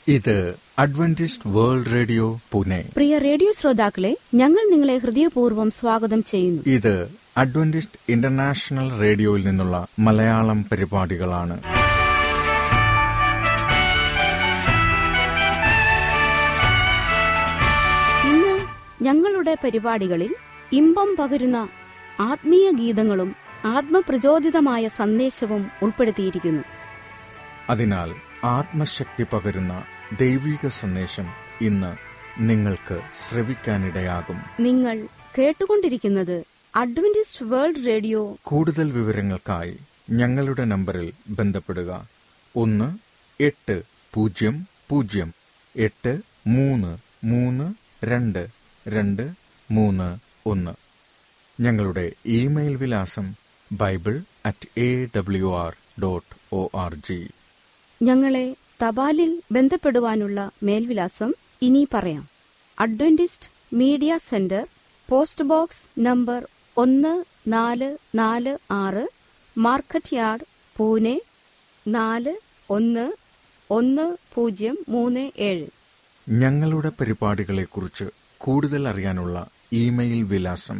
ഇത് Adventist World Radio Pune പ്രിയ radio ശ്രോതാക്കളെ ഞങ്ങൾ നിങ്ങളെ ഹൃദയപൂർവ്വം സ്വാഗതം ചെയ്യുന്നു ഇത് അഡ്വന്റിസ്റ്റ് ഇന്റർനാഷണൽ റേഡിയോയിൽ നിന്നുള്ള മലയാളം പരിപാടികളാണ് ഇന്ന് ഞങ്ങളുടെ പരിപാടികളിൽ ഇമ്പം പകരുന്ന ആത്മീയ ഗീതങ്ങളും ആത്മപ്രചോദിതമായ സന്ദേശവും ഉൾപ്പെടുത്തിയിരിക്കുന്നു അതിനാൽ ആത്മശക്തി പകരുന്ന ദൈവിക സന്ദേശം ഇന്ന് നിങ്ങൾക്ക് ശ്രവിക്കാനിടയാകും നിങ്ങൾ കേട്ടുകൊണ്ടിരിക്കുന്നത് അഡ്വന്റിസ്റ്റ് വേൾഡ് റേഡിയോ കൂടുതൽ വിവരങ്ങൾക്കായി ഞങ്ങളുടെ നമ്പറിൽ ബന്ധപ്പെടുക ഒന്ന് എട്ട് പൂജ്യം പൂജ്യം എട്ട് മൂന്ന് മൂന്ന് രണ്ട് രണ്ട് മൂന്ന് ഒന്ന് ഞങ്ങളുടെ ഇമെയിൽ വിലാസം bible at A W R dot O R G ഞങ്ങളെ തപാലിൽ ബന്ധപ്പെടുവാനുള്ള മേൽവിലാസം ഇനി പറയാം Adventist Media Centre post box number ഒന്ന് നാല് നാല് ആറ് മാർക്കറ്റ് യാർഡ് പൂനെ നാല് ഒന്ന് ഒന്ന് പൂജ്യം മൂന്ന് ഏഴ് ഞങ്ങളുടെ പരിപാടികളെക്കുറിച്ച് കൂടുതൽ അറിയാനുള്ള ഇമെയിൽ വിലാസം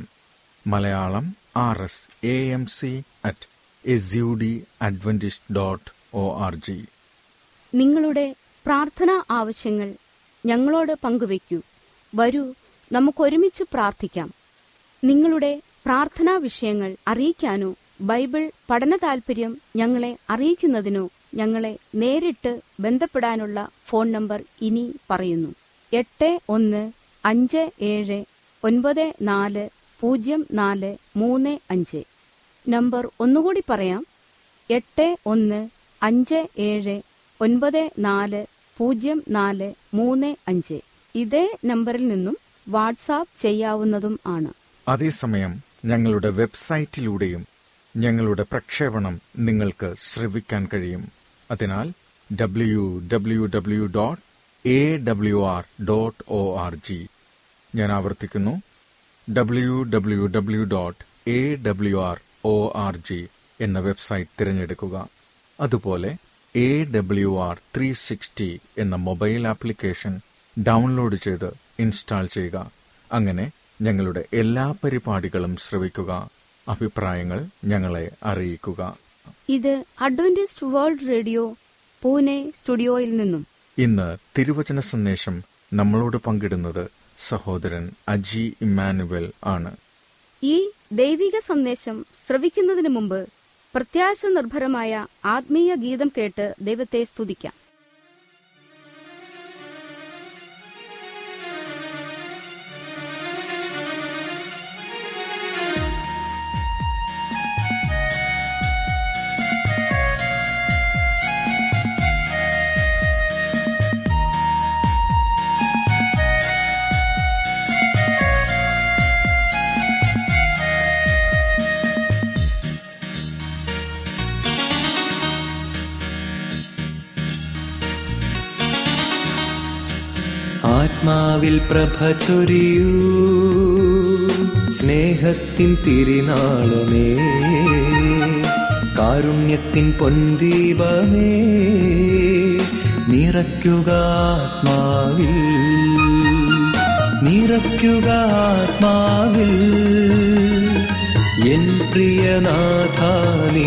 Malayalam R S A M C at S U D Adventist dot O R G നിങ്ങളുടെ പ്രാർത്ഥനാ ആവശ്യങ്ങൾ ഞങ്ങളോട് പങ്കുവയ്ക്കൂ വരൂ നമുക്കൊരുമിച്ച് പ്രാർത്ഥിക്കാം നിങ്ങളുടെ പ്രാർത്ഥനാ വിഷയങ്ങൾ അറിയിക്കാനോ ബൈബിൾ പഠന താൽപര്യം ഞങ്ങളെ അറിയിക്കുന്നതിനോ ഞങ്ങളെ നേരിട്ട് ബന്ധപ്പെടാനുള്ള ഫോൺ നമ്പർ ഇനി പറയുന്നു എട്ട് ഒന്ന് അഞ്ച് ഏഴ് ഒൻപത് നാല് പൂജ്യം നാല് മൂന്ന് അഞ്ച് നമ്പർ ഒന്നുകൂടി പറയാം എട്ട് ഒന്ന് അഞ്ച് ഏഴ് ഒൻപത് നാല് പൂജ്യം നാല് മൂന്ന് അഞ്ച് ഇതേ നമ്പറിൽ നിന്നും വാട്സാപ്പ് ചെയ്യാവുന്നതും ആണ് അതേസമയം ഞങ്ങളുടെ വെബ്സൈറ്റിലൂടെയും ഞങ്ങളുടെ പ്രക്ഷേപണം നിങ്ങൾക്ക് ശ്രവിക്കാൻ കഴിയും അതിനാൽ W W W dot A W R dot O R G ഞാൻ ആവർത്തിക്കുന്നു W W W dot A W R O R G എന്ന വെബ്സൈറ്റ് തിരഞ്ഞെടുക്കുക അതുപോലെ A W R three sixty എന്ന മൊബൈൽ ആപ്ലിക്കേഷൻ ഡൗൺലോഡ് ചെയ്ത് ഇൻസ്റ്റാൾ ചെയ്യുക അങ്ങനെ ഞങ്ങളുടെ എല്ലാ പരിപാടികളും ശ്രവിക്കുക അഭിപ്രായങ്ങൾ ഞങ്ങളെ അറിയിക്കുക ഇത് അഡ്വന്റിസ്റ്റ് വേൾഡ് റേഡിയോ പൂനെ സ്റ്റുഡിയോയിൽ നിന്നും ഇന്ന് തിരുവചന സന്ദേശം നമ്മളോട് പങ്കിടുന്നത് സഹോദരൻ അജി ഇമ്മാനുവൽ ആണ് ഈ ദൈവിക സന്ദേശം ശ്രവിക്കുന്നതിന് മുമ്പ് പ്രത്യാശ നിർഭരമായ ആത്മീയ ഗീതം കേട്ട് ദൈവത്തെ സ്തുതിക്കാം ആത്മാവിൽ പ്രഭ ചൊരിയൂ സ്നേഹത്തിൻ തിരിനാളമേ കാരുണ്യത്തിൻ പൊൻദീപമേ നിറയ്ക്കുക ആത്മാവിൽ നിറയ്ക്കുക ആത്മാവിൽ എൻ പ്രിയനാഥ നീ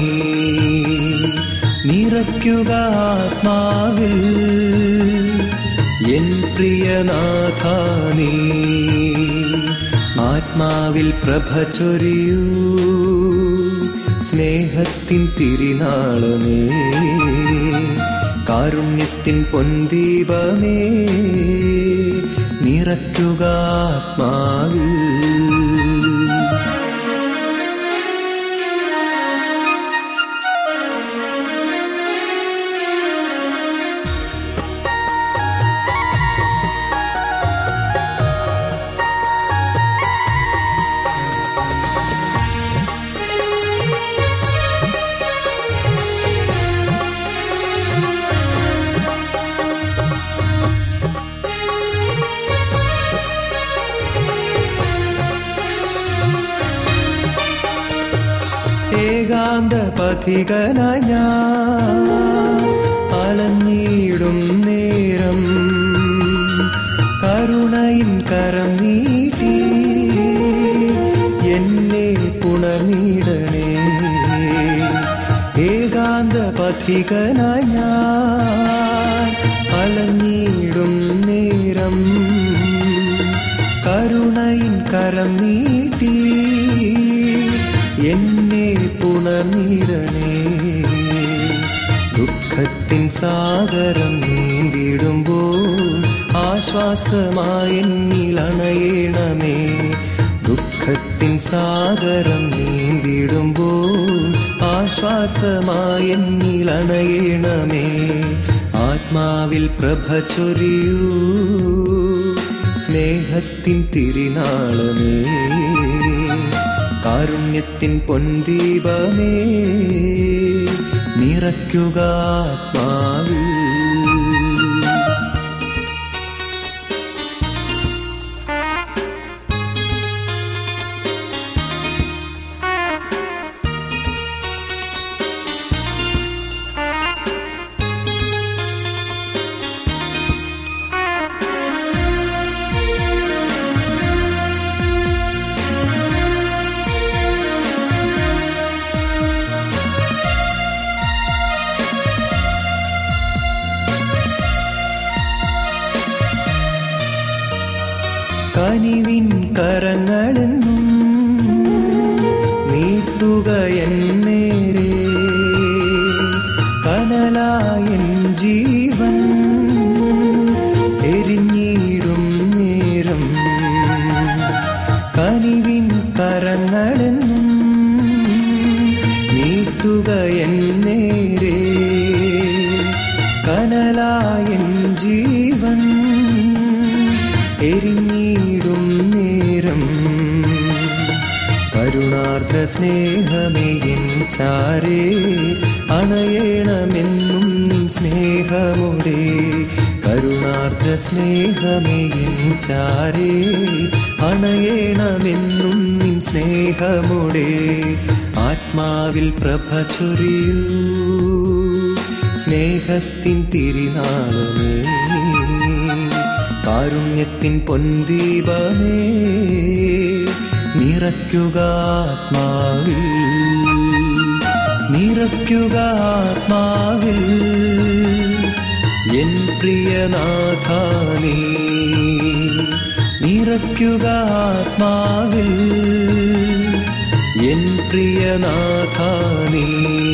നിറയ്ക്കുക ആത്മാവിൽ എൻ പ്രിയനാഥ നീ ആത്മാവിൽ പ്രഭ ചൊരിയൂ സ്നേഹത്തിൻ തിരിനാളമേ കാരുണ്യത്തിൻ പൊൻദീപമേ നിറയ്ക്കുക ആത്മാവിൽ ഏകാന്ത പഥികനായി ഞാൻ അലഞ്ഞിടും നേരം കരുണയിൻ കരം നീട്ടി എന്നെ പുണർന്നിടണേ ഏകാന്ത പഥികനായി ഞാൻ അലഞ്ഞിടും നേരം കരുണയിൻ കരം നീട്ടി എന്നെ പുണർന്നിടണേ ദുഃഖത്തിൻ സാഗരം നീന്തിടുമ്പോൾ ആശ്വാസമായെന്നിലണയണമേ ദുഃഖത്തിൻ സാഗരം നീന്തിടുമ്പോൾ ആശ്വാസമായെന്നിലണയണമേ ആത്മാവിൽ പ്രഭ ചൊരിയൂ സ്നേഹത്തിൻ തിരിനാളമേ കാരുണ്യത്തിൻ പൊൻദീപമേ നിറയ്ക്കുക ആത്മാവിൽ കനിവിൻ കരങ്ങളെന്നും നീട്ടുക എന്നേരെ കനലായൻ ജീവൻ എരിഞ്ഞിടും നേരം കനിവിൻ കരങ്ങളെന്നും നീട്ടുക എന്നേരെ കനലായൻ ജീവൻ എരിഞ്ഞിടും നേരം കരുണാർദ്ര സ്നേഹമേയിൻ ചാരേ അണയണമെന്നും നിൻ സ്നേഹമുടെ കരുണാർദ്ര സ്നേഹമേയിൻ ചാരേ അണയണമെന്നും നിൻ സ്നേഹമുടെ ആത്മാവിൽ പ്രഭ ചൊരിയൂ സ്നേഹത്തിൻ തിരിനാളമേ കാരുണ്യത്തിൻ പൊൻദീപമേ നിറയ്ക്കുക ആത്മാവിൽ നിറയ്ക്കുക ആത്മാവിൽ എൻ പ്രിയനാഥാനീ നിറയ്ക്കുക ആത്മാവിൽ എൻ പ്രിയനാഥാനീ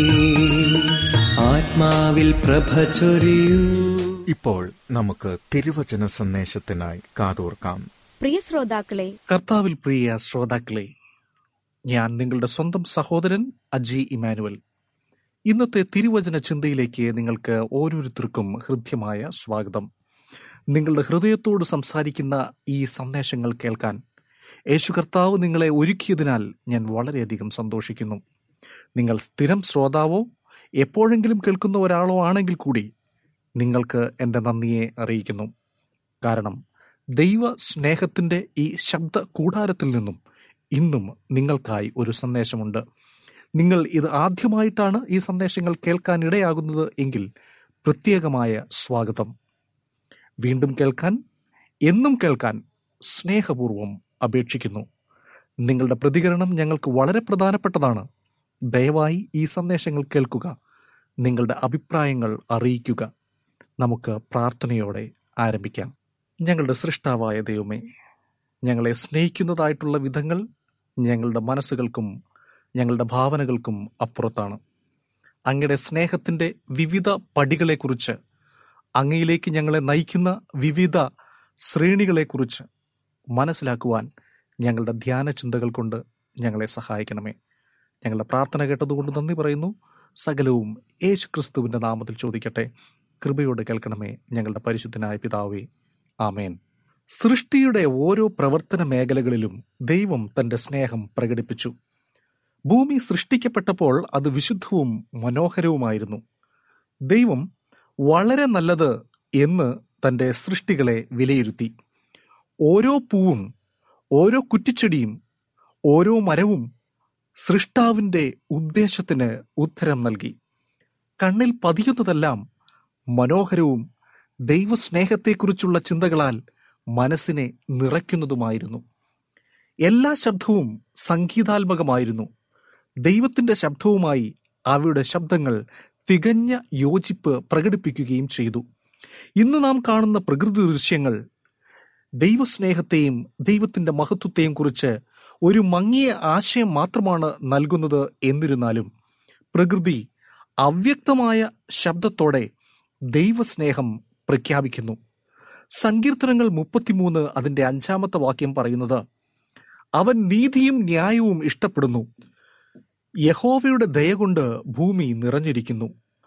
ആത്മാവിൽ പ്രഭ ചൊരിയൂ ഇപ്പോൾ നമുക്ക് തിരുവചന സന്ദേശത്തിനായി കാതോർക്കാം പ്രിയ ശ്രോതാക്കളെ കർത്താവിൽ പ്രിയ ശ്രോതാക്കളെ ഞാൻ നിങ്ങളുടെ സ്വന്തം സഹോദരൻ അജി ഇമാനുവൽ ഇന്നത്തെ തിരുവചന ചിന്തയിലേക്ക് നിങ്ങൾക്ക് ഓരോരുത്തർക്കും ഹൃദ്യമായ സ്വാഗതം നിങ്ങളുടെ ഹൃദയത്തോട് സംസാരിക്കുന്ന ഈ സന്ദേശങ്ങൾ കേൾക്കാൻ യേശു കർത്താവ് നിങ്ങളെ ഒരുക്കിയതിനാൽ ഞാൻ വളരെയധികം സന്തോഷിക്കുന്നു നിങ്ങൾ സ്ഥിരം ശ്രോതാവോ എപ്പോഴെങ്കിലും കേൾക്കുന്ന ഒരാളോ ആണെങ്കിൽ കൂടി നിങ്ങൾക്ക് എൻ്റെ നന്ദിയെ അറിയിക്കുന്നു കാരണം ദൈവ സ്നേഹത്തിൻ്റെ ഈ ശബ്ദ കൂടാരത്തിൽ നിന്നും ഇന്നും നിങ്ങൾക്കായി ഒരു സന്ദേശമുണ്ട് നിങ്ങൾ ഇത് ആദ്യമായിട്ടാണ് ഈ സന്ദേശങ്ങൾ കേൾക്കാൻ ഇടയാകുന്നത് എങ്കിൽ പ്രത്യേകമായ സ്വാഗതം വീണ്ടും കേൾക്കാൻ എന്നും കേൾക്കാൻ സ്നേഹപൂർവം അപേക്ഷിക്കുന്നു നിങ്ങളുടെ പ്രതികരണം ഞങ്ങൾക്ക് വളരെ പ്രധാനപ്പെട്ടതാണ് ദയവായി ഈ സന്ദേശങ്ങൾ കേൾക്കുക നിങ്ങളുടെ അഭിപ്രായങ്ങൾ അറിയിക്കുക നമുക്ക് പ്രാർത്ഥനയോടെ ആരംഭിക്കാം ഞങ്ങളുടെ സൃഷ്ടാവായ ദൈവമേ ഞങ്ങളെ സ്നേഹിക്കുന്നതായിട്ടുള്ള വിധങ്ങൾ ഞങ്ങളുടെ മനസ്സുകൾക്കും ഞങ്ങളുടെ ഭാവനകൾക്കും അപ്പുറത്താണ് അങ്ങയുടെ സ്നേഹത്തിൻ്റെ വിവിധ പടികളെക്കുറിച്ച് അങ്ങയിലേക്ക് ഞങ്ങളെ നയിക്കുന്ന വിവിധ ശ്രേണികളെക്കുറിച്ച് മനസ്സിലാക്കുവാൻ ഞങ്ങളുടെ ധ്യാന ചിന്തകൾ കൊണ്ട് ഞങ്ങളെ സഹായിക്കണമേ ഞങ്ങളുടെ പ്രാർത്ഥന കേട്ടതുകൊണ്ട് നന്ദി പറയുന്നു സകലവും യേശു ക്രിസ്തുവിൻ്റെ നാമത്തിൽ ചോദിക്കട്ടെ കൃപയോട് കേൾക്കണമേ ഞങ്ങളുടെ പരിശുദ്ധനായ പിതാവേ ആമേൻ സൃഷ്ടിയുടെ ഓരോ പ്രവർത്തന മേഖലകളിലും ദൈവം തന്റെ സ്നേഹം പ്രകടിപ്പിച്ചു ഭൂമി സൃഷ്ടിക്കപ്പെട്ടപ്പോൾ അത് വിശുദ്ധവും മനോഹരവുമായിരുന്നു ദൈവം വളരെ നല്ലത് എന്ന് തന്റെ സൃഷ്ടികളെ വിലയിരുത്തി ഓരോ പൂവും ഓരോ കുറ്റിച്ചെടിയും ഓരോ മരവും സൃഷ്ടാവിന്റെ ഉദ്ദേശത്തിന് ഉത്തരം നൽകി കണ്ണിൽ പതിയുന്നതെല്ലാം മനോഹരവും ദൈവസ്നേഹത്തെക്കുറിച്ചുള്ള ചിന്തകളാൽ മനസ്സിനെ നിറയ്ക്കുന്നതുമായിരുന്നു എല്ലാ ശബ്ദവും സംഗീതാത്മകമായിരുന്നു ദൈവത്തിന്റെ ശബ്ദവുമായി അവയുടെ ശബ്ദങ്ങൾ തികഞ്ഞ യോജിപ്പ് പ്രകടിപ്പിക്കുകയും ചെയ്തു ഇന്ന് നാം കാണുന്ന പ്രകൃതി ദൃശ്യങ്ങൾ ദൈവസ്നേഹത്തെയും ദൈവത്തിന്റെ മഹത്വത്തെയും കുറിച്ച് ഒരു മങ്ങിയ ആശയം മാത്രമാണ് നൽകുന്നത് എന്നിരുന്നാലും പ്രകൃതി അവ്യക്തമായ ശബ്ദത്തോടെ ദൈവസ്നേഹം പ്രഖ്യാപിക്കുന്നു സങ്കീർത്തനങ്ങൾ മുപ്പത്തിമൂന്ന് അതിന്റെ അഞ്ചാമത്തെ വാക്യം പറയുന്നത് അവൻ നീതിയും ന്യായവും ഇഷ്ടപ്പെടുന്നു യഹോവയുടെ ദയ കൊണ്ട് ഭൂമി നിറഞ്ഞിരിക്കുന്നു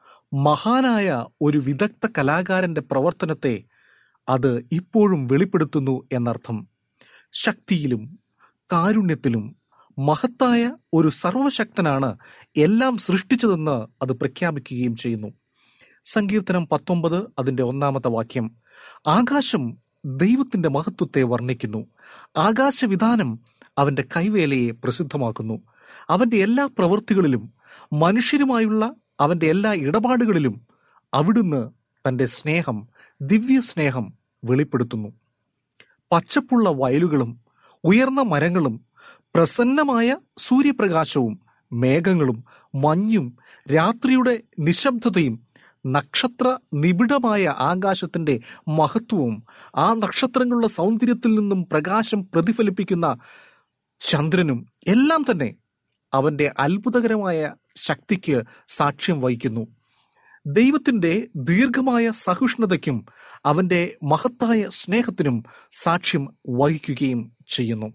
മഹാനായ ഒരു വിദഗ്ധ കലാകാരന്റെ പ്രവർത്തനത്തെ അത് ഇപ്പോഴും വെളിപ്പെടുത്തുന്നു എന്നർത്ഥം ശക്തിയിലും കാരുണ്യത്തിലും മഹത്തായ ഒരു സർവശക്തനാണ് എല്ലാം സൃഷ്ടിച്ചതെന്ന് അത് പ്രഖ്യാപിക്കുകയും ചെയ്യുന്നു സങ്കീർത്തനം പത്തൊമ്പത് അതിന്റെ ഒന്നാമത്തെ വാക്യം ആകാശം ദൈവത്തിന്റെ മഹത്വത്തെ വർണ്ണിക്കുന്നു ആകാശവിധാനം അവന്റെ കൈവേലയെ പ്രസിദ്ധമാക്കുന്നു അവന്റെ എല്ലാ പ്രവൃത്തികളിലും മനുഷ്യരുമായുള്ള അവന്റെ എല്ലാ ഇടപാടുകളിലും അവിടുന്ന് തന്റെ സ്നേഹം ദിവ്യ സ്നേഹം വെളിപ്പെടുത്തുന്നു പച്ചപ്പുള്ള വയലുകളും ഉയർന്ന മരങ്ങളും പ്രസന്നമായ സൂര്യപ്രകാശവും മേഘങ്ങളും മഞ്ഞും രാത്രിയുടെ നിശബ്ദതയും നക്ഷത്ര നിബിഡമായ ആകാശത്തിന്റെ മഹത്വവും ആ നക്ഷത്രങ്ങളുടെ സൗന്ദര്യത്തിൽ നിന്നും പ്രകാശം പ്രതിഫലിപ്പിക്കുന്ന ചന്ദ്രനും എല്ലാം തന്നെ അവന്റെ അത്ഭുതകരമായ ശക്തിക്ക് സാക്ഷ്യം വഹിക്കുന്നു ദൈവത്തിന്റെ ദീർഘമായ സഹിഷ്ണുതയ്ക്കും അവന്റെ മഹത്തായ സ്നേഹത്തിനും സാക്ഷ്യം വഹിക്കുകയും ചെയ്യുന്നു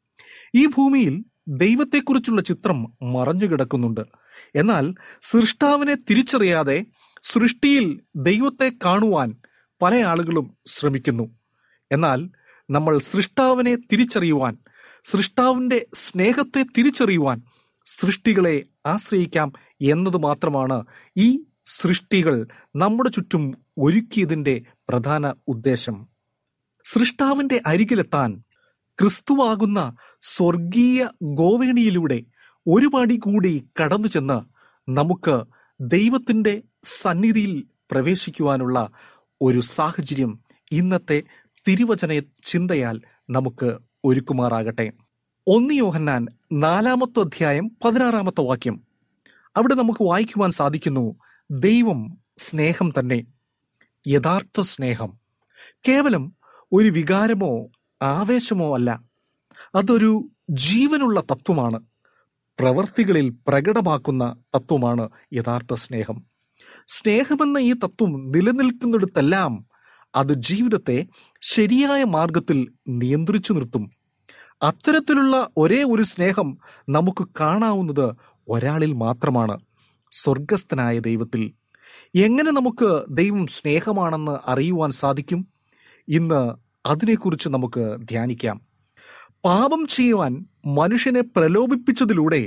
ഈ ഭൂമിയിൽ ദൈവത്തെക്കുറിച്ചുള്ള ചിത്രം മറഞ്ഞുകിടക്കുന്നുണ്ട് എന്നാൽ സൃഷ്ടാവിനെ തിരിച്ചറിയാതെ സൃഷ്ടിയിൽ ദൈവത്തെ കാണുവാൻ പല ആളുകളും ശ്രമിക്കുന്നു എന്നാൽ നമ്മൾ സൃഷ്ടാവിനെ തിരിച്ചറിയുവാൻ സൃഷ്ടാവിന്റെ സ്നേഹത്തെ തിരിച്ചറിയുവാൻ സൃഷ്ടികളെ ആശ്രയിക്കാം എന്നത് മാത്രമാണ് ഈ സൃഷ്ടികൾ നമ്മുടെ ചുറ്റും ഒരുക്കിയതിന്റെ പ്രധാന ഉദ്ദേശം സൃഷ്ടാവിന്റെ അരികിലെത്താൻ ക്രിസ്തുവാകുന്ന സ്വർഗീയ ഗോവേണിയിലൂടെ ഒരു പടി കൂടി കടന്നു ചെന്ന് നമുക്ക് ദൈവത്തിന്റെ സന്നിധിയിൽ പ്രവേശിക്കുവാനുള്ള ഒരു സാഹചര്യം ഇന്നത്തെ തിരുവചന ചിന്തയാൽ നമുക്ക് ഒരുക്കുമാറാകട്ടെ ഒന്ന് യോഹന്നാൻ നാലാമത്തെ അധ്യായം പതിനാറാമത്തെ വാക്യം അവിടെ നമുക്ക് വായിക്കുവാൻ സാധിക്കുന്നു ദൈവം സ്നേഹം തന്നെ യഥാർത്ഥ സ്നേഹം കേവലം ഒരു വികാരമോ ആവേശമോ അല്ല അതൊരു ജീവനുള്ള തത്വമാണ് പ്രവർത്തികളിൽ പ്രകടമാക്കുന്ന തത്വമാണ് യഥാർത്ഥ സ്നേഹം സ്നേഹമെന്ന ഈ തത്വം നിലനിൽക്കുന്നിടത്തെല്ലാം അത് ജീവിതത്തെ ശരിയായ മാർഗത്തിൽ നിയന്ത്രിച്ചു നിർത്തും അത്തരത്തിലുള്ള ഒരേ ഒരു സ്നേഹം നമുക്ക് കാണാവുന്നത് ഒരാളിൽ മാത്രമാണ് സ്വർഗസ്ഥനായ ദൈവത്തിൽ എങ്ങനെ നമുക്ക് ദൈവം സ്നേഹമാണെന്ന് അറിയുവാൻ സാധിക്കും ഇന്ന് അതിനെക്കുറിച്ച് നമുക്ക് ധ്യാനിക്കാം പാപം ചെയ്യുവാൻ മനുഷ്യനെ പ്രലോഭിപ്പിച്ചതിലൂടെ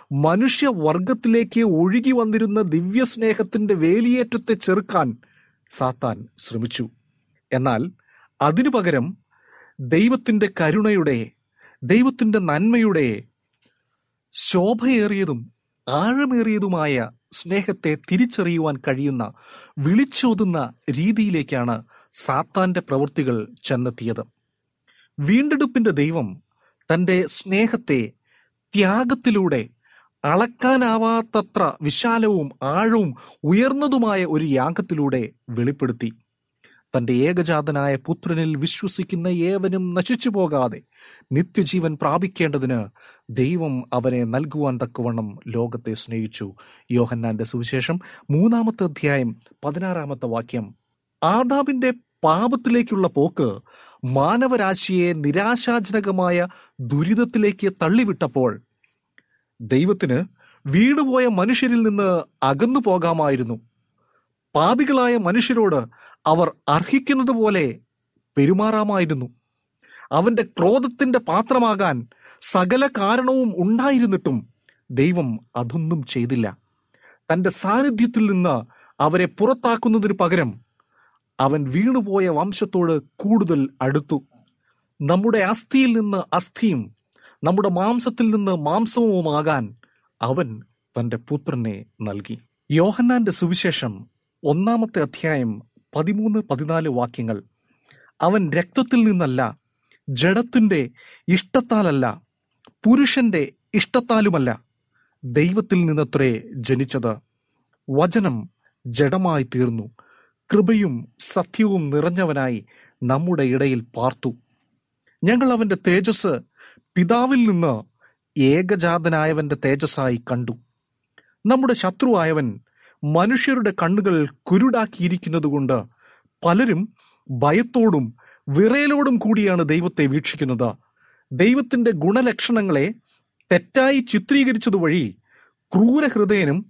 മനുഷ്യവർഗത്തിലേക്ക് ഒഴുകി വന്നിരുന്ന ദിവ്യസ്നേഹത്തിന്റെ വേലിയേറ്റത്തെ ചെറുക്കാൻ സാത്താൻ ശ്രമിച്ചു എന്നാൽ അതിനു പകരം ദൈവത്തിന്റെ കരുണയുടെ ദൈവത്തിന്റെ നന്മയുടെ ശോഭയേറിയതും ആഴമേറിയതുമായ സ്നേഹത്തെ തിരിച്ചറിയുവാൻ കഴിയുന്ന വിളിച്ചോതുന്ന രീതിയിലേക്കാണ് സാത്താന്റെ പ്രവൃത്തികൾ ചെന്നെത്തിയത് വീണ്ടെടുപ്പിന്റെ ദൈവം തന്റെ സ്നേഹത്തെ ത്യാഗത്തിലൂടെ അളക്കാനാവാത്തത്ര വിശാലവും ആഴവും ഉയർന്നതുമായ ഒരു യാഗത്തിലൂടെ വെളിപ്പെടുത്തി തന്റെ ഏകജാതനായ പുത്രനിൽ വിശ്വസിക്കുന്ന ഏവനും നശിച്ചു പോകാതെ നിത്യജീവൻ പ്രാപിക്കേണ്ടതിന് ദൈവം അവനെ നൽകുവാൻ തക്കവണ്ണം ലോകത്തെ സ്നേഹിച്ചു യോഹന്നാന്റെ സുവിശേഷം മൂന്നാമത്തെ അധ്യായം പതിനാറാമത്തെ വാക്യം ആദാബിന്റെ പാപത്തിലേക്കുള്ള പോക്ക് മാനവരാശിയെ നിരാശാജനകമായ ദുരിതത്തിലേക്ക് തള്ളിവിട്ടപ്പോൾ ദൈവത്തിന് വീണുപോയ മനുഷ്യരിൽ നിന്ന് അകന്നു പോകാമായിരുന്നു പാപികളായ മനുഷ്യരോട് അവർ അർഹിക്കുന്നത് പോലെ പെരുമാറാമായിരുന്നു അവന്റെ ക്രോധത്തിന്റെ പാത്രമാകാൻ സകല കാരണവും ഉണ്ടായിരുന്നിട്ടും ദൈവം അതൊന്നും ചെയ്തില്ല തന്റെ സാന്നിധ്യത്തിൽ നിന്ന് അവരെ പുറത്താക്കുന്നതിന് പകരം അവൻ വീണുപോയ വംശത്തോട് കൂടുതൽ അടുത്തു നമ്മുടെ അസ്ഥിയിൽ നിന്ന് അസ്ഥിയും നമ്മുടെ മാംസത്തിൽ നിന്ന് മാംസവുമാകാൻ അവൻ തന്റെ പുത്രനെ നൽകി യോഹന്നാന്റെ സുവിശേഷം ഒന്നാമത്തെ അധ്യായം പതിമൂന്ന് പതിനാല് വാക്യങ്ങൾ അവൻ രക്തത്തിൽ നിന്നല്ല ജഡത്തിന്റെ ഇഷ്ടത്താലല്ല പുരുഷന്റെ ഇഷ്ടത്താലുമല്ല ദൈവത്തിൽ നിന്നത്രേ ജനിച്ചത് വചനം ജഡമായി തീർന്നു കൃപയും സത്യവും നിറഞ്ഞവനായി നമ്മുടെ ഇടയിൽ പാർത്തു ഞങ്ങൾ അവന്റെ തേജസ് പിതാവിൽ നിന്ന് ഏകജാതനായവന്റെ തേജസ്സായി കണ്ടു നമ്മുടെ ശത്രുവായവൻ മനുഷ്യരുടെ കണ്ണുകൾ കുരുടാക്കിയിരിക്കുന്നതുകൊണ്ട് പലരും ഭയത്തോടും വിറയലോടും കൂടിയാണ് ദൈവത്തെ വീക്ഷിക്കുന്നത് ദൈവത്തിന്റെ ഗുണലക്ഷണങ്ങളെ തെറ്റായി ചിത്രീകരിച്ചതുവഴി ക്രൂരഹൃദയനും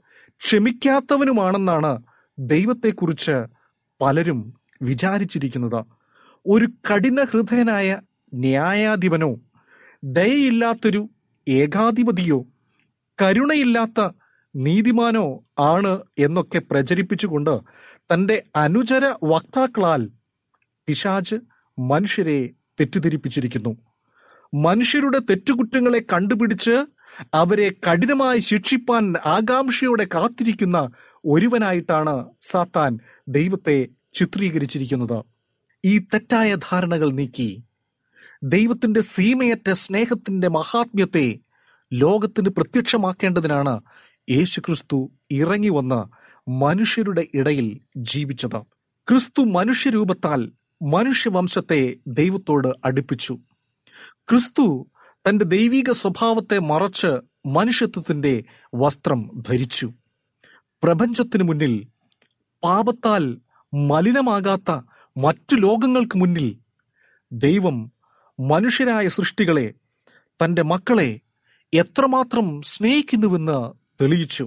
ക്ഷമിക്കാത്തവനുമാണെന്നാണ് ദൈവത്തെക്കുറിച്ച് പലരും വിചാരിച്ചിരിക്കുന്നത് ഒരു കഠിന ഹൃദയനായ ന്യായാധിപനോ ദയയില്ലാത്തൊരു ഏകാധിപതിയോ കരുണയില്ലാത്ത നീതിമാനോ ആണ് എന്നൊക്കെ പ്രചരിപ്പിച്ചുകൊണ്ട് തന്റെ അനുചര വക്താക്കളാൽ പിശാജ് മനുഷ്യരെ തെറ്റിദ്ധരിപ്പിച്ചിരിക്കുന്നു മനുഷ്യരുടെ തെറ്റുകുറ്റങ്ങളെ കണ്ടുപിടിച്ച് അവരെ കഠിനമായി ശിക്ഷിപ്പാൻ ആകാംക്ഷയോടെ കാത്തിരിക്കുന്ന ഒരുവനായിട്ടാണ് സാത്താൻ ദൈവത്തെ ചിത്രീകരിച്ചിരിക്കുന്നത് ഈ തെറ്റായ ധാരണകൾ നീക്കി ദൈവത്തിന്റെ സീമയറ്റ സ്നേഹത്തിന്റെ മഹാത്മ്യത്തെ ലോകത്തിന് പ്രത്യക്ഷമാക്കേണ്ടതിനാണ് യേശുക്രിസ്തു ഇറങ്ങി വന്ന് മനുഷ്യരുടെ ഇടയിൽ ജീവിച്ചത് ക്രിസ്തു മനുഷ്യരൂപത്താൽ മനുഷ്യവംശത്തെ ദൈവത്തോട് അടുപ്പിച്ചു ക്രിസ്തു തന്റെ ദൈവിക സ്വഭാവത്തെ മറച്ച് മനുഷ്യത്വത്തിന്റെ വസ്ത്രം ധരിച്ചു പ്രപഞ്ചത്തിനു മുന്നിൽ പാപത്താൽ മലിനമാകാത്ത മറ്റു ലോകങ്ങൾക്ക് മുന്നിൽ ദൈവം മനുഷ്യരായ സൃഷ്ടികളെ തന്റെ മക്കളെ എത്രമാത്രം സ്നേഹിക്കുന്നുവെന്ന് തെളിയിച്ചു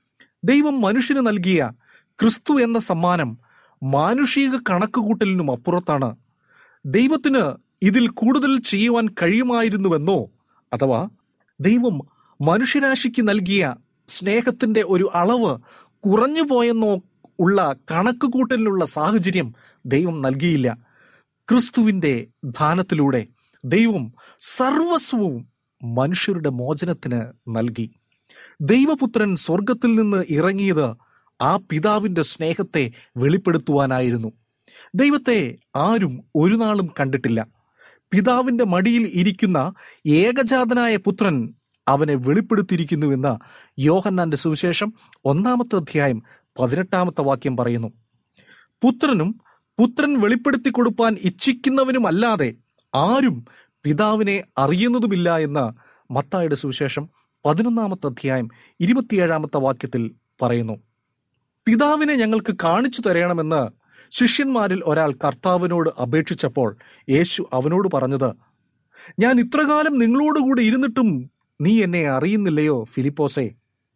ദൈവം മനുഷ്യന് നൽകിയ ക്രിസ്തു എന്ന സമ്മാനം മാനുഷിക കണക്കുകൂട്ടലിനും അപ്പുറത്താണ് ദൈവത്തിന് ഇതിൽ കൂടുതൽ ചെയ്യുവാൻ കഴിയുമായിരുന്നുവെന്നോ അഥവാ ദൈവം മനുഷ്യരാശിക്ക് നൽകിയ സ്നേഹത്തിന്റെ ഒരു അളവ് കുറഞ്ഞു പോയെന്നോ ഉള്ള കണക്കുകൂട്ടലിനുള്ള സാഹചര്യം ദൈവം നൽകിയില്ല ക്രിസ്തുവിന്റെ ദാനത്തിലൂടെ ദൈവം സർവസ്വവും മനുഷ്യരുടെ മോചനത്തിന് നൽകി ദൈവപുത്രൻ സ്വർഗത്തിൽ നിന്ന് ഇറങ്ങിയത് ആ പിതാവിന്റെ സ്നേഹത്തെ വെളിപ്പെടുത്തുവാനായിരുന്നു ദൈവത്തെ ആരും ഒരു നാളും കണ്ടിട്ടില്ല പിതാവിന്റെ മടിയിൽ ഇരിക്കുന്ന ഏകജാതനായ പുത്രൻ അവനെ വെളിപ്പെടുത്തിയിരിക്കുന്നുവെന്ന് യോഹന്നാന്റെ സുവിശേഷം ഒന്നാമത്തെ അധ്യായം പതിനെട്ടാമത്തെ വാക്യം പറയുന്നു പുത്രനും പുത്രൻ വെളിപ്പെടുത്തി കൊടുപ്പാൻ ഇച്ഛിക്കുന്നവനുമല്ലാതെ ആരും പിതാവിനെ അറിയുന്നതുമില്ല എന്ന് മത്തായുടെ സുവിശേഷം പതിനൊന്നാമത്തെ അധ്യായം ഇരുപത്തിയേഴാമത്തെ വാക്യത്തിൽ പറയുന്നു പിതാവിനെ ഞങ്ങൾക്ക് കാണിച്ചു തരണമെന്ന് ശിഷ്യന്മാരിൽ ഒരാൾ കർത്താവിനോട് അപേക്ഷിച്ചപ്പോൾ യേശു അവനോട് പറഞ്ഞത് ഞാൻ ഇത്രകാലം നിങ്ങളോടുകൂടി ഇരുന്നിട്ടും നീ എന്നെ അറിയുന്നില്ലയോ ഫിലിപ്പോസേ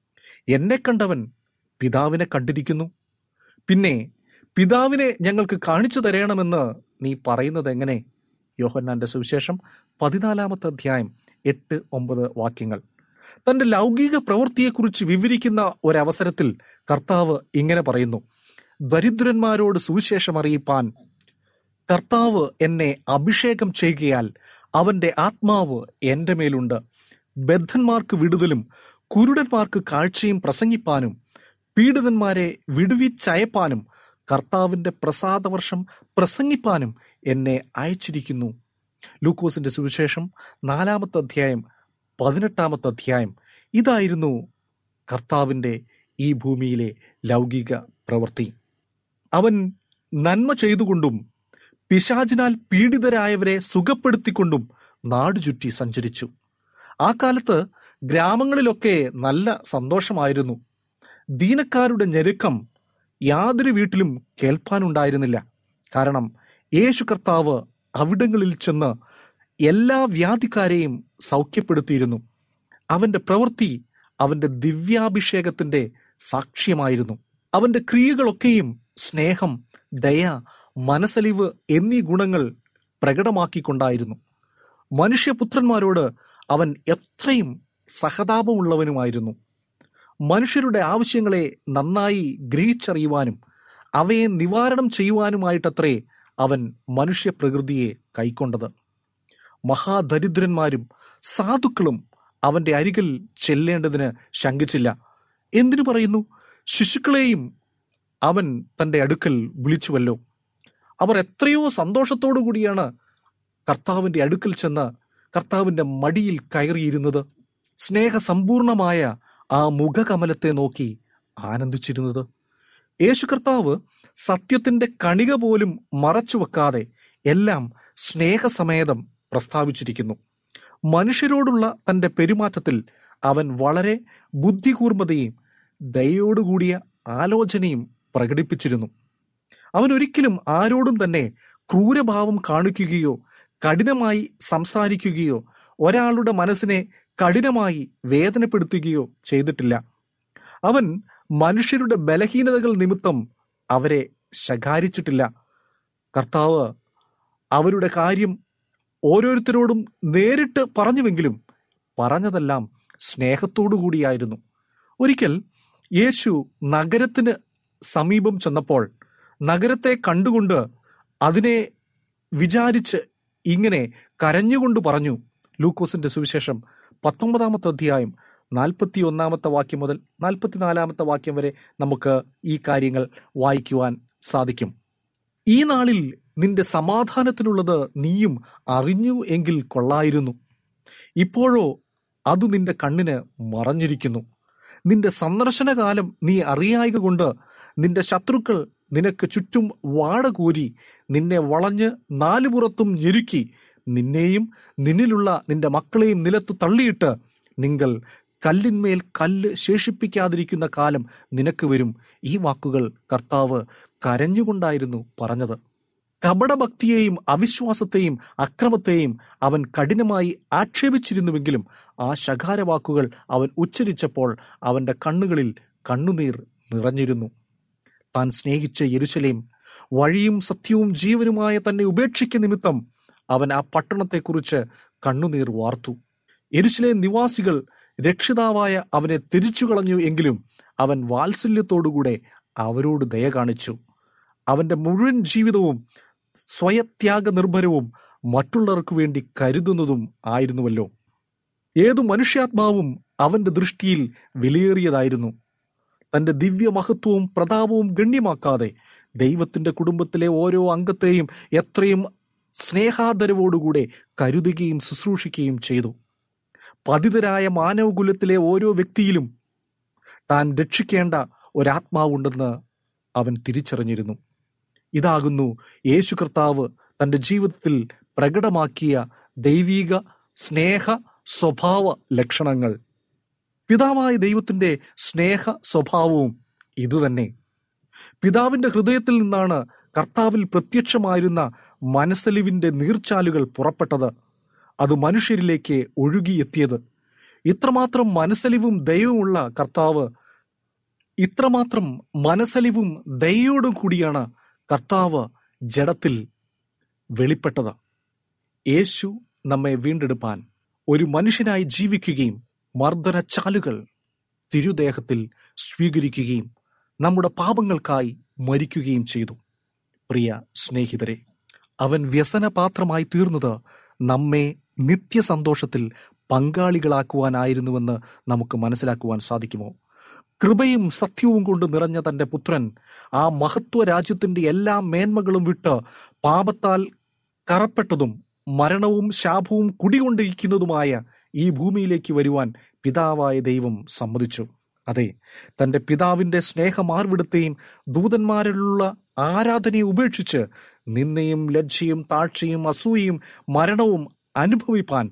എന്നെ കണ്ടവൻ പിതാവിനെ കണ്ടിരിക്കുന്നു പിന്നെ പിതാവിനെ ഞങ്ങൾക്ക് കാണിച്ചു തരണമെന്ന് നീ പറയുന്നത് എങ്ങനെ യോഹന്നാന്റെ സുവിശേഷം പതിനാലാമത്തെ അധ്യായം എട്ട് ഒമ്പത് വാക്യങ്ങൾ തന്റെ ലൗകിക പ്രവൃത്തിയെക്കുറിച്ച് വിവരിക്കുന്ന ഒരവസരത്തിൽ കർത്താവ് ഇങ്ങനെ പറയുന്നു ദരിദ്രന്മാരോട് സുവിശേഷം അറിയിപ്പാൻ കർത്താവ് എന്നെ അഭിഷേകം ചെയ്യുകയാൽ അവന്റെ ആത്മാവ് എന്റെ മേലുണ്ട് ബദ്ധന്മാർക്ക് വിടുതലും കുരുടന്മാർക്ക് കാഴ്ചയും പ്രസംഗിപ്പാനും പീഡിതന്മാരെ വിടുവിച്ചയപ്പാനും കർത്താവിന്റെ പ്രസാദവർഷം പ്രസംഗിപ്പാനും എന്നെ അയച്ചിരിക്കുന്നു ലൂക്കോസിന്റെ സുവിശേഷം നാലാമത്തെ അധ്യായം പതിനെട്ടാമത്തെ അധ്യായം ഇതായിരുന്നു കർത്താവിന്റെ ഈ ഭൂമിയിലെ ലൗകിക പ്രവൃത്തി അവൻ നന്മ ചെയ്തുകൊണ്ടും പിശാചിനാൽ പീഡിതരായവരെ സുഖപ്പെടുത്തിക്കൊണ്ടും നാടുചുറ്റി സഞ്ചരിച്ചു ആ കാലത്ത് ഗ്രാമങ്ങളിലൊക്കെ നല്ല സന്തോഷമായിരുന്നു ദീനക്കാരുടെ ഞെരുക്കം യാതൊരു വീട്ടിലും കേൾപ്പാനുണ്ടായിരുന്നില്ല കാരണം യേശു കർത്താവ് അവിടങ്ങളിൽ ചെന്ന് എല്ലാ വ്യാധിക്കാരെയും സൗഖ്യപ്പെടുത്തിയിരുന്നു അവന്റെ പ്രവൃത്തി അവന്റെ ദിവ്യാഭിഷേകത്തിന്റെ സാക്ഷ്യമായിരുന്നു അവന്റെ ക്രിയകളൊക്കെയും സ്നേഹം ദയ മനസ്സലിവ് എന്നീ ഗുണങ്ങൾ പ്രകടമാക്കിക്കൊണ്ടായിരുന്നു മനുഷ്യപുത്രന്മാരോട് അവൻ എത്രയും സഹതാപമുള്ളവനുമായിരുന്നു മനുഷ്യരുടെ ആവശ്യങ്ങളെ നന്നായി ഗ്രഹിച്ചറിയുവാനും അവയെ നിവാരണം ചെയ്യുവാനുമായിട്ടത്രേ അവൻ മനുഷ്യപ്രകൃതിയെ കൈക്കൊണ്ടത് മഹാദരിദ്രന്മാരും സാധുക്കളും അവന്റെ അരികിൽ ചെല്ലേണ്ടതിന് ശങ്കിച്ചില്ല എന്തിനു പറയുന്നു ശിശുക്കളെയും അവൻ തന്റെ അടുക്കൽ വിളിച്ചുവല്ലോ അവർ എത്രയോ സന്തോഷത്തോടു കൂടിയാണ് കർത്താവിന്റെ അടുക്കൽ ചെന്ന് കർത്താവിന്റെ മടിയിൽ കയറിയിരുന്നത് സ്നേഹസമ്പൂർണമായ ആ മുഖകമലത്തെ നോക്കി ആനന്ദിച്ചിരുന്നത് യേശു കർത്താവ് സത്യത്തിന്റെ കണിക പോലും മറച്ചുവെക്കാതെ എല്ലാം സ്നേഹസമേതം പ്രസ്താവിച്ചിരിക്കുന്നു മനുഷ്യരോടുള്ള തന്റെ പെരുമാറ്റത്തിൽ അവൻ വളരെ ബുദ്ധികൂർമ്മതയും ദയോടുകൂടിയ ആലോചനയും പ്രകടിപ്പിച്ചിരുന്നു അവൻ ഒരിക്കലും ആരോടും തന്നെ ക്രൂരഭാവം കാണിക്കുകയോ കഠിനമായി സംസാരിക്കുകയോ ഒരാളുടെ മനസ്സിനെ കഠിനമായി വേദനപ്പെടുത്തുകയോ ചെയ്തിട്ടില്ല അവൻ മനുഷ്യരുടെ ബലഹീനതകൾ നിമിത്തം അവരെ ശകാരിച്ചിട്ടില്ല കർത്താവ് അവരുടെ കാര്യം ഓരോരുത്തരോടും നേരിട്ട് പറഞ്ഞുവെങ്കിലും പറഞ്ഞതെല്ലാം സ്നേഹത്തോടു കൂടിയായിരുന്നു ഒരിക്കൽ യേശു നഗരത്തിന് സമീപം ചെന്നപ്പോൾ നഗരത്തെ കണ്ടുകൊണ്ട് അതിനെ വിചാരിച്ച് ഇങ്ങനെ കരഞ്ഞുകൊണ്ട് പറഞ്ഞു ലൂക്കോസിന്റെ സുവിശേഷം പത്തൊമ്പതാമത്തെ അധ്യായം നാൽപ്പത്തി ഒന്നാമത്തെ വാക്യം മുതൽ നാൽപ്പത്തിനാലാമത്തെ വാക്യം വരെ നമുക്ക് ഈ കാര്യങ്ങൾ വായിക്കുവാൻ സാധിക്കും ഈ നാളിൽ നിന്റെ സമാധാനത്തിനുള്ളത് നീയും അറിഞ്ഞു എങ്കിൽ കൊള്ളായിരുന്നു ഇപ്പോഴോ അത് നിന്റെ കണ്ണിന് മറഞ്ഞിരിക്കുന്നു നിന്റെ സന്ദർശനകാലം നീ അറിയായക കൊണ്ട് നിന്റെ ശത്രുക്കൾ നിനക്ക് ചുറ്റും വാടകൂരി നിന്നെ വളഞ്ഞ് നാലുപുറത്തും ഞെരുക്കി നിന്നെയും നിന്നിലുള്ള നിന്റെ മക്കളെയും നിലത്ത് തള്ളിയിട്ട് നിങ്ങൾ കല്ലിന്മേൽ കല്ല് ശേഷിപ്പിക്കാതിരിക്കുന്ന കാലം നിനക്ക് വരും ഈ വാക്കുകൾ കർത്താവ് കരഞ്ഞുകൊണ്ടായിരുന്നു പറഞ്ഞത് കപടഭക്തിയെയും അവിശ്വാസത്തെയും അക്രമത്തെയും അവൻ കഠിനമായി ആക്ഷേപിച്ചിരുന്നുവെങ്കിലും ആ ശകാരവാക്കുകൾ അവൻ ഉച്ചരിച്ചപ്പോൾ അവന്റെ കണ്ണുകളിൽ കണ്ണുനീർ നിറഞ്ഞിരുന്നു താൻ സ്നേഹിച്ച യെരുശലേം വഴിയും സത്യവും ജീവനുമായ തന്നെ ഉപേക്ഷിക്ക നിമിത്തം അവൻ ആ പട്ടണത്തെക്കുറിച്ച് കണ്ണുനീർ വാർത്തു യെരുശലേം നിവാസികൾ രക്ഷിതാവായ അവനെ തിരിച്ചു കളഞ്ഞു എങ്കിലും അവൻ വാത്സല്യത്തോടുകൂടെ അവരോട് ദയ കാണിച്ചു അവന്റെ മുഴുവൻ ജീവിതവും സ്വയത്യാഗ നിർഭരവും മറ്റുള്ളവർക്ക് വേണ്ടി കരുതുന്നതും ആയിരുന്നുവല്ലോ ഏതു മനുഷ്യാത്മാവും അവന്റെ ദൃഷ്ടിയിൽ വിലയേറിയതായിരുന്നു തന്റെ ദിവ്യ മഹത്വവും പ്രതാപവും ഗണ്യമാക്കാതെ ദൈവത്തിന്റെ കുടുംബത്തിലെ ഓരോ അംഗത്തെയും എത്രയും സ്നേഹാദരവോടുകൂടെ കരുതുകയും ശുശ്രൂഷിക്കുകയും ചെയ്തു പതിതരായ മാനവകുലത്തിലെ ഓരോ വ്യക്തിയിലും താൻ രക്ഷിക്കേണ്ട ഒരാത്മാവുണ്ടെന്ന് അവൻ തിരിച്ചറിഞ്ഞിരുന്നു ഇതാകുന്നു യേശു കർത്താവ് തന്റെ ജീവിതത്തിൽ പ്രകടമാക്കിയ ദൈവീക സ്നേഹ സ്വഭാവ ലക്ഷണങ്ങൾ പിതാവായ ദൈവത്തിന്റെ സ്നേഹ സ്വഭാവവും ഇതുതന്നെ പിതാവിന്റെ ഹൃദയത്തിൽ നിന്നാണ് കർത്താവിൽ പ്രത്യക്ഷമായിരുന്ന മനസ്സലിവിന്റെ നീർച്ചാലുകൾ പുറപ്പെട്ടത് അത് മനുഷ്യരിലേക്ക് ഒഴുകിയെത്തിയത് ഇത്രമാത്രം മനസ്സലിവും ദയവുമുള്ള കർത്താവ് ഇത്രമാത്രം മനസ്സലിവും ദയയോടും കൂടിയാണ് കർത്താവ് ജഡത്തിൽ വെളിപ്പെട്ടത് യേശു നമ്മെ വീണ്ടെടുപ്പാൻ ഒരു മനുഷ്യനായി ജീവിക്കുകയും മർദ്ദനച്ചാലുകൾ തിരുദേഹത്തിൽ സ്വീകരിക്കുകയും നമ്മുടെ പാപങ്ങൾക്കായി മരിക്കുകയും ചെയ്തു പ്രിയ സ്നേഹിതരെ അവൻ വ്യസനപാത്രമായി തീർന്നത് നമ്മെ നിത്യസന്തോഷത്തിൽ പങ്കാളികളാക്കുവാനായിരുന്നുവെന്ന് നമുക്ക് മനസ്സിലാക്കുവാൻ സാധിക്കുമോ കൃപയും സത്യവും കൊണ്ട് നിറഞ്ഞ തന്റെ പുത്രൻ ആ മഹത്വ രാജ്യത്തിന്റെ എല്ലാ മേന്മകളും വിട്ട് പാപത്താൽ കറപ്പെട്ടതും മരണവും ശാപവും കുടികൊണ്ടിരിക്കുന്നതുമായ ഈ ഭൂമിയിലേക്ക് വരുവാൻ പിതാവായ ദൈവം സമ്മതിച്ചു അതെ തന്റെ പിതാവിന്റെ സ്നേഹമാർവിടത്തെയും ദൂതന്മാരിലുള്ള ആരാധനയെ ഉപേക്ഷിച്ച് നിന്നയും ലജ്ജയും താഴ്ചയും അസൂയയും മരണവും അനുഭവിപ്പാൻ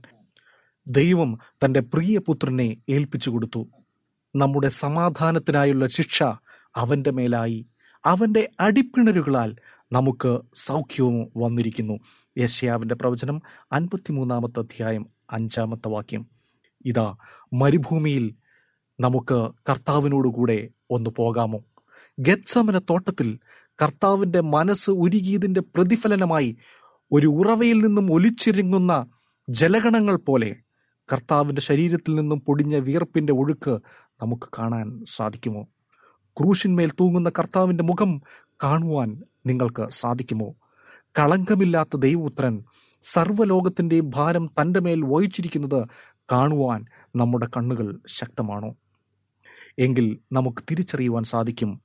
ദൈവം തന്റെ പ്രിയപുത്രനെ ഏൽപ്പിച്ചു കൊടുത്തു നമ്മുടെ സമാധാനത്തിനായുള്ള ശിക്ഷ അവന്റെ മേലായി അവന്റെ അടിപ്പിണരുകളാൽ നമുക്ക് സൗഖ്യവും വന്നിരിക്കുന്നു യശയാവിന്റെ പ്രവചനം അൻപത്തിമൂന്നാമത്തെ അധ്യായം അഞ്ചാമത്തെ വാക്യം ഇതാ മരുഭൂമിയിൽ നമുക്ക് കർത്താവിനോടുകൂടെ ഒന്ന് പോകാമോ ഗത്സമന തോട്ടത്തിൽ കർത്താവിന്റെ മനസ്സ് ഉരുകിയതിന്റെ പ്രതിഫലനമായി ഒരു ഉറവയിൽ നിന്നും ഒലിച്ചിരിങ്ങുന്ന ജലഗണങ്ങൾ പോലെ കർത്താവിന്റെ ശരീരത്തിൽ നിന്നും പൊടിഞ്ഞ വിയർപ്പിന്റെ ഒഴുക്ക് നമുക്ക് കാണാൻ സാധിക്കുമോ ക്രൂശിന്മേൽ തൂങ്ങുന്ന കർത്താവിന്റെ മുഖം കാണുവാൻ നിങ്ങൾക്ക് സാധിക്കുമോ കളങ്കമില്ലാത്ത ദൈവപുത്രൻ സർവ്വലോകത്തിന്റെയും ഭാരം തന്റെ മേൽ വഹിച്ചിരിക്കുന്നത് കാണുവാൻ നമ്മുടെ കണ്ണുകൾ ശക്തമാണോ എങ്കിൽ നമുക്ക് തിരിച്ചറിയുവാൻ സാധിക്കും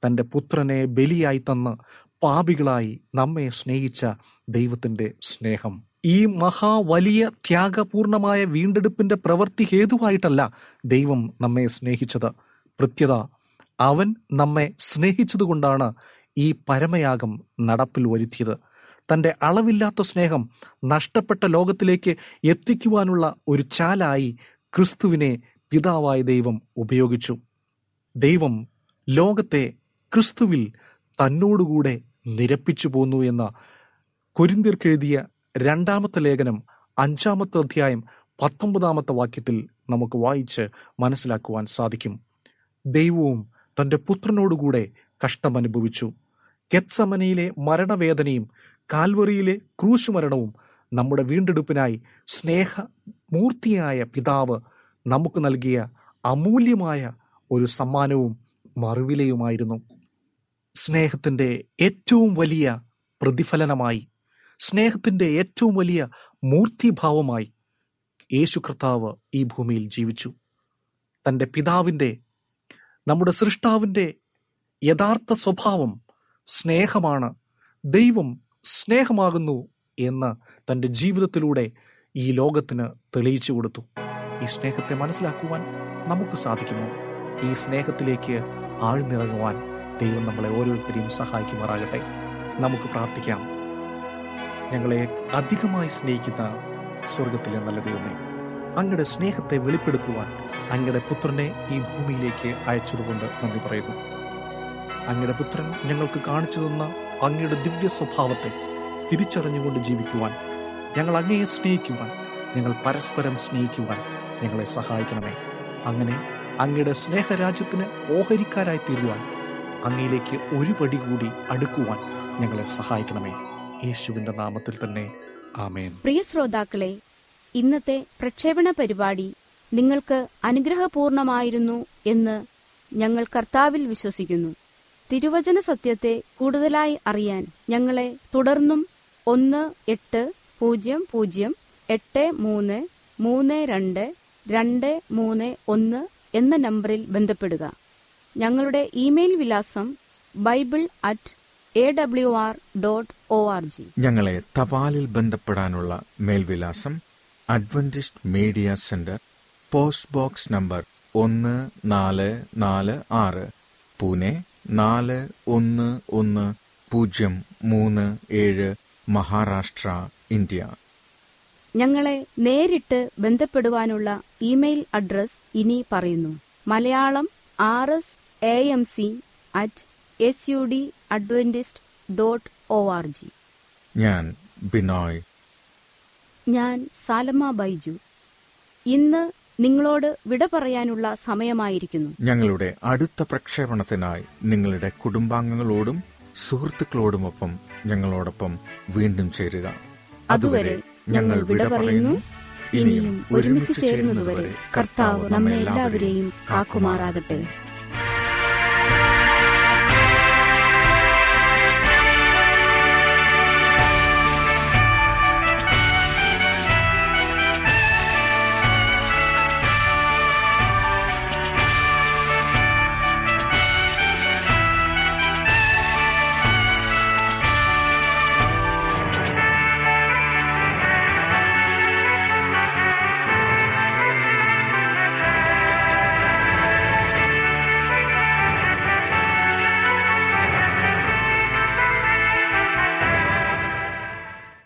തന്റെ പുത്രനെ ബലിയായി തന്ന് പാപികളായി നമ്മെ സ്നേഹിച്ച ദൈവത്തിന്റെ സ്നേഹം ഈ മഹാ വലിയ ത്യാഗപൂർണമായ വീണ്ടെടുപ്പിന്റെ പ്രവൃത്തി ഹേതുവായിട്ടല്ല ദൈവം നമ്മെ സ്നേഹിച്ചത് പ്രത്യത അവൻ നമ്മെ സ്നേഹിച്ചതുകൊണ്ടാണ് ഈ പരമയാഗം നടപ്പിൽ വരുത്തിയത് തന്റെ അളവില്ലാത്ത സ്നേഹം നഷ്ടപ്പെട്ട ലോകത്തിലേക്ക് എത്തിക്കുവാനുള്ള ഒരു ചാലായി ക്രിസ്തുവിനെ പിതാവായ ദൈവം ഉപയോഗിച്ചു ദൈവം ലോകത്തെ ക്രിസ്തുവിൽ തന്നോടുകൂടെ നിരപ്പിച്ചു പോന്നു എന്ന കൊരിന്തിർക്കെഴുതിയ രണ്ടാമത്തെ ലേഖനം അഞ്ചാമത്തെ അധ്യായം പത്തൊമ്പതാമത്തെ വാക്യത്തിൽ നമുക്ക് വായിച്ച് മനസ്സിലാക്കുവാൻ സാധിക്കും ദൈവവും തന്റെ പുത്രനോടുകൂടെ കഷ്ടമനുഭവിച്ചു ഗെത്സമനയിലെ മരണവേദനയും കാൽവറിയിലെ ക്രൂശുമരണവും നമ്മുടെ വീണ്ടെടുപ്പിനായി സ്നേഹ മൂർത്തിയായ പിതാവ് നമുക്ക് നൽകിയ അമൂല്യമായ ഒരു സമ്മാനവും മറുവിലയുമായിരുന്നു സ്നേഹത്തിന്റെ ഏറ്റവും വലിയ പ്രതിഫലനമായി സ്നേഹത്തിന്റെ ഏറ്റവും വലിയ മൂർത്തിഭാവമായി യേശു കർത്താവ് ഈ ഭൂമിയിൽ ജീവിച്ചു തന്റെ പിതാവിന്റെ നമ്മുടെ സൃഷ്ടാവിന്റെ യഥാർത്ഥ സ്വഭാവം സ്നേഹമാണ് ദൈവം സ്നേഹമാകുന്നു എന്ന് തന്റെ ജീവിതത്തിലൂടെ ഈ ലോകത്തിന് തെളിയിച്ചു കൊടുത്തു ഈ സ്നേഹത്തെ മനസ്സിലാക്കുവാൻ നമുക്ക് സാധിക്കുമോ ഈ സ്നേഹത്തിലേക്ക് ആഴ്ന്നിറങ്ങുവാൻ ദൈവം നമ്മളെ ഓരോരുത്തരെയും സഹായിക്കുമാറാകട്ടെ നമുക്ക് പ്രാർത്ഥിക്കാം ഞങ്ങളെ അധികമായി സ്നേഹിക്കുന്ന സ്വർഗത്തിലെ നല്ല ദൈവമേ അങ്ങയുടെ സ്നേഹത്തെ വെളിപ്പെടുത്തുവാൻ അങ്ങയുടെ പുത്രനെ ഈ ഭൂമിയിലേക്ക് അയച്ചതുകൊണ്ട് നന്ദി പറയുന്നു അങ്ങയുടെ പുത്രൻ ഞങ്ങൾക്ക് കാണിച്ചു തന്ന അങ്ങയുടെ ദിവ്യ സ്വഭാവത്തെ തിരിച്ചറിഞ്ഞുകൊണ്ട് ജീവിക്കുവാൻ ഞങ്ങൾ അങ്ങയെ സ്നേഹിക്കുവാൻ ഞങ്ങൾ പരസ്പരം സ്നേഹിക്കുവാൻ ഞങ്ങളെ സഹായിക്കണമേ അങ്ങനെ അങ്ങയുടെ സ്നേഹരാജ്യത്തിന് ഓഹരിക്കാരായി തീരുവാൻ അങ്ങയിലേക്ക് ഒരു പടി കൂടി അടുക്കുവാൻ ഞങ്ങളെ സഹായിക്കണമേ യേശുവിന്റെ നാമത്തിൽ തന്നെ ആമേൻ പ്രിയ ശ്രോതാക്കളെ ഇന്നത്തെ പ്രക്ഷേപണ പരിപാടി നിങ്ങൾക്ക് അനുഗ്രഹപൂർണമായിരുന്നു എന്ന് ഞങ്ങൾ കർത്താവിൽ വിശ്വസിക്കുന്നു തിരുവചന സത്യത്തെ കൂടുതലായി അറിയാൻ ഞങ്ങളെ തുടർന്നും ഒന്ന് എട്ട് പൂജ്യം പൂജ്യം എട്ട് മൂന്ന് മൂന്ന് രണ്ട് രണ്ട് മൂന്ന് ഒന്ന് എന്ന നമ്പറിൽ ബന്ധപ്പെടുക ഞങ്ങളുടെ ഇമെയിൽ വിലാസം bible at A W R dot O R G ഞങ്ങളെ തപാലിൽ ബന്ധപ്പെടാനുള്ള മേൽവിലാസം Adventist Media Centre post box number ഒന്ന് നാല് നാല് ആറ് പൂനെ നാല് ഒന്ന് ഒന്ന് പൂജ്യം മൂന്ന് ഏഴ് മഹാരാഷ്ട്ര ഇന്ത്യ ഞങ്ങളെ നേരിട്ട് ബന്ധപ്പെടുവാനുള്ള ഇമെയിൽ അഡ്രസ് ഇനി പറയുന്നു Malayalam R S A M C at S U D Adventist dot O R G ഞാൻ ബിനോയ് ഞാൻ സാലമ ബൈജു ഇന്ന് നിങ്ങളോട് വിട പറയാനുള്ള സമയമായിരിക്കുന്നു ഞങ്ങളുടെ അടുത്ത പ്രക്ഷേപണത്തിനായി നിങ്ങളുടെ കുടുംബാംഗങ്ങളോടും സുഹൃത്തുക്കളോടുമൊപ്പം ഞങ്ങളോടൊപ്പം വീണ്ടും ചേരുക അതുവരെ ഞങ്ങൾ വിട പറയുന്നു ഇനിയും ഒരുമിച്ച് ചേരുന്നതുവരെ കർത്താവ് നമ്മെ എല്ലാവരെയും കാക്കുമാറാകട്ടെ